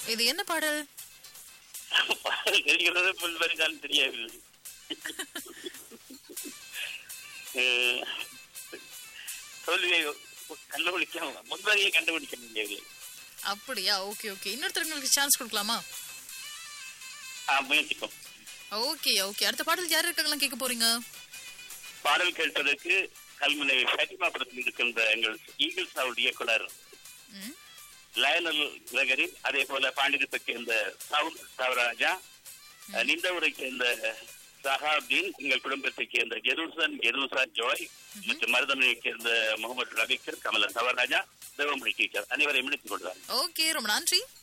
இது என்ன பாடல் பாடல் தெரிகிறது முன்வரிதான் தெரியவில்லை அஹ், தோல்வியை கண்டுபிடிக்க முன்வரியை கண்டுபிடிக்க முடியவில்லை அப்படியா ஓகே ஓகே இன்னொருத்தருக்கு சான்ஸ் கொடுக்கலாமா ஆ, முயற்சிப்போம் ஓகே ஓகே அடுத்த பாடல் யார் இருக்காங்களாம் கேட்க போறீங்க பாடல் கேட்பதற்கு கல்முனை ஃபேட்டிமாபுரத்தில் இருக்கின்ற எங்கள் ஈகிள்ஸ் அவருடைய இயக்குனர் ம், லயனல் கிரகரி அதே போல பாண்டியத்தை சேர்ந்த சவுல் சவராஜா நிந்தவரை சேர்ந்த சஹாப்தீன் எங்கள் குடும்பத்தை சேர்ந்த ஜெருசன் ஜெருசா ஜோய் மற்றும் மருதமனையை சேர்ந்த முகமது ரபிகர் கமல சவராஜா தேவமொழி டீச்சர் அனைவரையும் இணைத்துக் கொள்வார் ஓகே ரொம்ப நன்றி